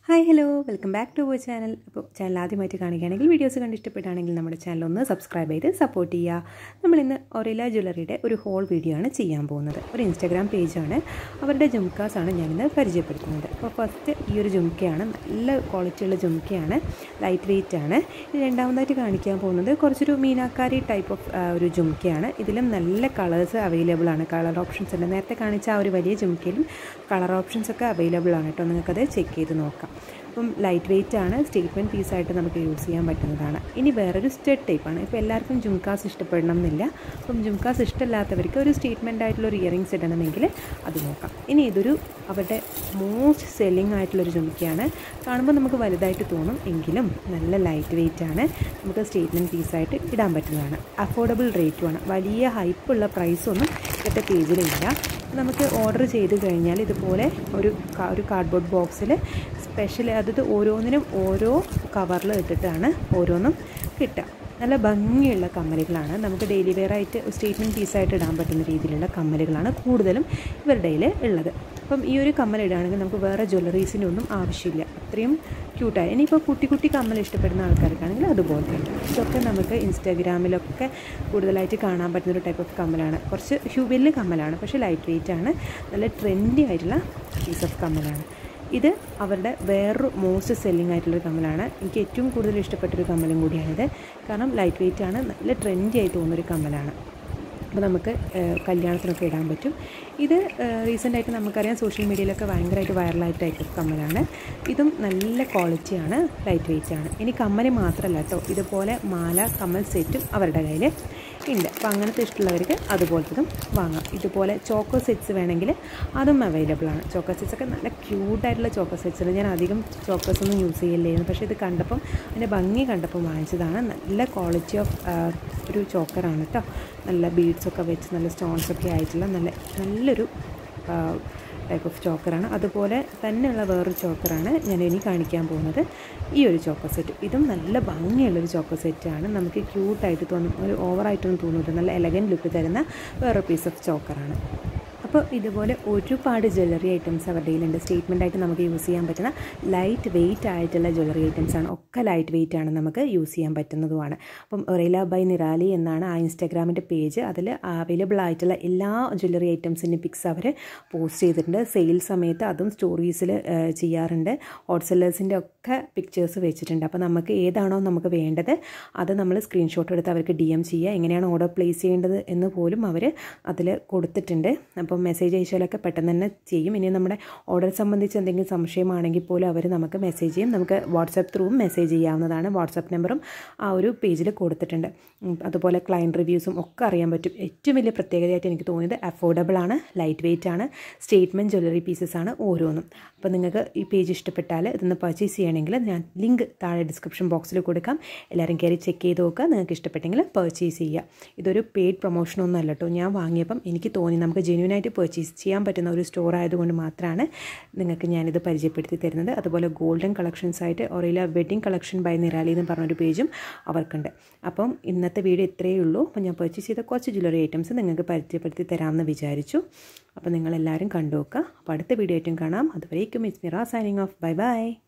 hi hello welcome back to our channel അപ്പോൾ channel ആദ്യമായിട്ട് കാണിക്കുകയാണെങ്കിൽ വീഡിയോസ് കണ്ട് ഇഷ്ടപ്പെട്ടാണെങ്കിൽ നമ്മുടെ ചാനൽ ഒന്ന് സബ്സ്ക്രൈബ് ചെയ്ത് സപ്പോർട്ട് ചെയ്യുക നമ്മൾ ഇന്ന് ഒറില ജ്വല്ലറിയുടെ ഒരു ഹോൾ വീഡിയോ ആണ് ചെയ്യാൻ പോകുന്നത് ഒരു ഇൻസ്റ്റാഗ്രാം പേജാണ് അവരുടെ ജുംക്കാസാണ് ഞാനിന്ന് പരിചയപ്പെടുത്തുന്നത് അപ്പോൾ ഫസ്റ്റ് ഈ ഒരു ജുംക്കയാണ് നല്ല ക്വാളിറ്റിയുള്ള ജുംക്കയാണ് ലൈറ്റ് വെയിറ്റ് ആണ് ഇത് രണ്ടാമതായിട്ട് കാണിക്കാൻ പോകുന്നത് കുറച്ചൊരു മീനാക്കാരി ടൈപ്പ് ഓഫ് ഒരു ജുംക്കയാണ് ഇതിലും നല്ല കളേഴ്സ് അവൈലബിൾ ആണ് കളർ ഓപ്ഷൻസ് ഉണ്ട് നേരത്തെ കാണിച്ച ആ ഒരു വലിയ ജുംക്കയിലും കളർ ഓപ്ഷൻസ് ഒക്കെ അവൈലബിൾ ആണ് കേട്ടോ നിങ്ങൾക്കത് ചെക്ക് ചെയ്ത് നോക്കാം അപ്പം ലൈറ്റ് വെയിറ്റ് ആണ് സ്റ്റേറ്റ്മെൻറ്റ് പീസായിട്ട് നമുക്ക് യൂസ് ചെയ്യാൻ പറ്റുന്നതാണ് ഇനി വേറൊരു സ്റ്റെഡ് ടൈപ്പാണ് ഇപ്പോൾ എല്ലാവർക്കും ജുംക്കാസ് ഇഷ്ടപ്പെടണം എന്നില്ല അപ്പം ജുംക്കാസ് ഇഷ്ടമില്ലാത്തവർക്ക് ഒരു സ്റ്റേറ്റ്മെൻ്റ് ആയിട്ടുള്ള ഒരു ഇയറിങ്സ് ഇടണമെങ്കിൽ അത് നോക്കാം ഇനി ഇതൊരു അവരുടെ മോസ്റ്റ് സെല്ലിംഗ് ആയിട്ടുള്ളൊരു ജുംക്കയാണ് കാണുമ്പോൾ നമുക്ക് വലുതായിട്ട് തോന്നും എങ്കിലും നല്ല ലൈറ്റ് വെയിറ്റ് ആണ് നമുക്ക് സ്റ്റേറ്റ്മെൻറ്റ് പീസായിട്ട് ഇടാൻ പറ്റുന്നതാണ് അഫോർഡബിൾ റേറ്റുമാണ് വലിയ ഹൈപ്പുള്ള പ്രൈസൊന്നും ഇവിടുത്തെ പേജിലില്ല നമുക്ക് ഓർഡർ ചെയ്ത് കഴിഞ്ഞാൽ ഇതുപോലെ ഒരു ഒരു കാർഡ്ബോർഡ് ബോക്സിൽ സ്പെഷ്യൽ അതായത് ഓരോന്നിനും ഓരോ കവറിൽ ഇട്ടിട്ടാണ് ഓരോന്നും കിട്ടുക നല്ല ഭംഗിയുള്ള കമ്മലുകളാണ് നമുക്ക് ഡെയിലി വെയർ ആയിട്ട് സ്റ്റേറ്റ്മെൻറ്റ് പീസായിട്ട് ഇടാൻ പറ്റുന്ന രീതിയിലുള്ള കമ്മലുകളാണ് കൂടുതലും ഇവരുടെ കയ്യിൽ ഉള്ളത് അപ്പം ഈ ഒരു കമ്മൽ ഇടുകയാണെങ്കിൽ നമുക്ക് വേറെ ജ്വല്ലറീസിൻ്റെ ഒന്നും ആവശ്യമില്ല അത്രയും ക്യൂട്ടായി ഇനിയിപ്പോൾ കുട്ടി കുട്ടി കമ്മൽ ഇഷ്ടപ്പെടുന്ന ആൾക്കാർക്കാണെങ്കിൽ അതുപോലെ ഉണ്ട് ഇതൊക്കെ നമുക്ക് ഇൻസ്റ്റാഗ്രാമിലൊക്കെ കൂടുതലായിട്ട് കാണാൻ പറ്റുന്ന ഒരു ടൈപ്പ് ഓഫ് കമ്മലാണ് കുറച്ച് ഹ്യൂബില് കമ്മലാണ് പക്ഷേ ലൈറ്റ് വെയിറ്റ് ആണ് നല്ല ട്രെൻഡി ആയിട്ടുള്ള പീസ് ഓഫ് കമ്മലാണ് ഇത് അവരുടെ വേറൊരു മോസ്റ്റ് സെല്ലിംഗ് ആയിട്ടുള്ളൊരു കമ്മലാണ് എനിക്ക് ഏറ്റവും കൂടുതൽ ഇഷ്ടപ്പെട്ടൊരു കമ്മലും കൂടിയാണിത് കാരണം ലൈറ്റ് വെയിറ്റ് ആണ് നല്ല ട്രെൻഡി ആയി തോന്നുന്നൊരു കമ്മലാണ് അപ്പോൾ നമുക്ക് കല്യാണത്തിനൊക്കെ ഇടാൻ പറ്റും ഇത് റീസെൻ്റായിട്ട് നമുക്കറിയാം സോഷ്യൽ മീഡിയയിലൊക്കെ ഭയങ്കരമായിട്ട് വൈറലായിട്ട് ടൈപ്പ് ഓഫ് കമ്മലാണ് ഇതും നല്ല ക്വാളിറ്റിയാണ് ലൈറ്റ് വെയിറ്റ് ആണ് ഇനി കമ്മൽ മാത്രമല്ല കേട്ടോ ഇതുപോലെ മാല കമ്മൽ സെറ്റും അവരുടെ കയ്യിൽ ഉണ്ട് അപ്പോൾ അങ്ങനത്തെ ഇഷ്ടമുള്ളവർക്ക് അതുപോലത്തതും വാങ്ങാം ഇതുപോലെ ചോക്കോ സെറ്റ്സ് വേണമെങ്കിൽ അതും അവൈലബിൾ ആണ് ചോക്കോ സെറ്റ്സ് ഒക്കെ നല്ല ക്യൂട്ടായിട്ടുള്ള ചോക്കോ സെറ്റ്സ് ഉണ്ട് ഞാൻ അധികം ചോക്കോസ് ഒന്നും യൂസ് ചെയ്യില്ലായിരുന്നു പക്ഷേ ഇത് കണ്ടപ്പം അതിൻ്റെ ഭംഗി കണ്ടപ്പോൾ വാങ്ങിച്ചതാണ് നല്ല ക്വാളിറ്റി ഓഫ് ഒരു ചോക്കറാണ് കേട്ടോ നല്ല ബീഡ്സൊക്കെ വെച്ച് നല്ല സ്റ്റോൺസൊക്കെ ആയിട്ടുള്ള നല്ല നല്ലൊരു ടൈപ്പ് ഓഫ് ചോക്കറാണ് അതുപോലെ തന്നെയുള്ള വേറൊരു ചോക്കറാണ് ഞാൻ ഇനി കാണിക്കാൻ പോകുന്നത് ഈ ഒരു ചോക്കോ സെറ്റ് ഇതും നല്ല ഭംഗിയുള്ളൊരു ചോക്കോ സെറ്റാണ് നമുക്ക് ക്യൂട്ടായിട്ട് തോന്നും ഒരു ഓവറായിട്ടൊന്നും തോന്നില്ല നല്ല എലഗൻറ്റ് ലുക്ക് തരുന്ന വേറൊരു പീസ് ഓഫ് ചോക്കറാണ് അപ്പോൾ ഇതുപോലെ ഒരുപാട് ജ്വല്ലറി ഐറ്റംസ് അവരുടെ കയ്യിലുണ്ട് സ്റ്റേറ്റ്മെൻ്റ് ആയിട്ട് നമുക്ക് യൂസ് ചെയ്യാൻ പറ്റുന്ന ലൈറ്റ് വെയിറ്റ് ആയിട്ടുള്ള ജ്വല്ലറി ഐറ്റംസ് ആണ് ഒക്കെ ലൈറ്റ് വെയിറ്റ് ആണ് നമുക്ക് യൂസ് ചെയ്യാൻ പറ്റുന്നതുമാണ് അപ്പം ഒറേല ബൈ നിറാലി എന്നാണ് ആ ഇൻസ്റ്റാഗ്രാമിൻ്റെ പേജ് അതിൽ അവൈലബിൾ ആയിട്ടുള്ള എല്ലാ ജ്വല്ലറി ഐറ്റംസിൻ്റെ പിക്സ് അവർ പോസ്റ്റ് ചെയ്തിട്ടുണ്ട് സെയിൽ സമയത്ത് അതും സ്റ്റോറീസിൽ ചെയ്യാറുണ്ട് ഹോട്ട്സെല്ലേഴ്സിൻ്റെ ഒക്കെ പിക്ചേഴ്സ് വെച്ചിട്ടുണ്ട് അപ്പോൾ നമുക്ക് ഏതാണോ നമുക്ക് വേണ്ടത് അത് നമ്മൾ സ്ക്രീൻഷോട്ട് എടുത്ത് അവർക്ക് ഡി എം ചെയ്യുക എങ്ങനെയാണ് ഓർഡർ പ്ലേസ് ചെയ്യേണ്ടത് എന്ന് പോലും അവർ അതിൽ കൊടുത്തിട്ടുണ്ട് അപ്പോൾ മെസ്സേജ് അയച്ചാലൊക്കെ പെട്ടെന്ന് തന്നെ ചെയ്യും ഇനി നമ്മുടെ ഓർഡർ സംബന്ധിച്ച് എന്തെങ്കിലും സംശയമാണെങ്കിൽ പോലും അവർ നമുക്ക് മെസ്സേജ് ചെയ്യും നമുക്ക് വാട്സപ്പ് ത്രൂവും മെസ്സേജ് ചെയ്യാവുന്നതാണ് വാട്സപ്പ് നമ്പറും ആ ഒരു പേജിൽ കൊടുത്തിട്ടുണ്ട് അതുപോലെ ക്ലയൻറ്റ് റിവ്യൂസും ഒക്കെ അറിയാൻ പറ്റും ഏറ്റവും വലിയ പ്രത്യേകതയായിട്ട് എനിക്ക് തോന്നിയത് അഫോർഡബിൾ ആണ് ലൈറ്റ് വെയിറ്റ് ആണ് സ്റ്റേറ്റ്മെൻറ്റ് ജ്വല്ലറി പീസസ് ആണ് ഓരോന്നും അപ്പോൾ നിങ്ങൾക്ക് ഈ പേജ് ഇഷ്ടപ്പെട്ടാൽ ഇതൊന്ന് പർച്ചേസ് ചെയ്യണമെങ്കിൽ ഞാൻ ലിങ്ക് താഴെ ഡിസ്ക്രിപ്ഷൻ ബോക്സിൽ കൊടുക്കാം എല്ലാവരും കയറി ചെക്ക് ചെയ്ത് നോക്കുക നിങ്ങൾക്ക് ഇഷ്ടപ്പെട്ടെങ്കിൽ പർച്ചേസ് ചെയ്യുക ഇതൊരു പെയ്ഡ് പ്രൊമോഷനൊന്നും അല്ല കേട്ടോ ഞാൻ വാങ്ങിയപ്പം എനിക്ക് തോന്നി നമുക്ക് ജെന്യൂനായിട്ട് പർച്ചേസ് ചെയ്യാൻ പറ്റുന്ന ഒരു സ്റ്റോർ ആയതുകൊണ്ട് മാത്രമാണ് നിങ്ങൾക്ക് ഞാനിത് പരിചയപ്പെടുത്തി തരുന്നത് അതുപോലെ ഗോൾഡൻ കളക്ഷൻസ് ആയിട്ട് Orela wedding collection by Nirali എന്ന് പറഞ്ഞൊരു പേജും അവർക്കുണ്ട് അപ്പം ഇന്നത്തെ വീഡിയോ ഇത്രയേ ഉള്ളൂ അപ്പോൾ ഞാൻ പർച്ചേസ് ചെയ്ത കുറച്ച് ജ്വല്ലറി ഐറ്റംസ് നിങ്ങൾക്ക് പരിചയപ്പെടുത്തി തരാമെന്ന് വിചാരിച്ചു അപ്പോൾ നിങ്ങളെല്ലാവരും കണ്ടു നോക്കുക അപ്പോൾ അടുത്ത വീഡിയോ ആയിട്ടും കാണാം അതുവരേക്കും it's Mira signing off bye by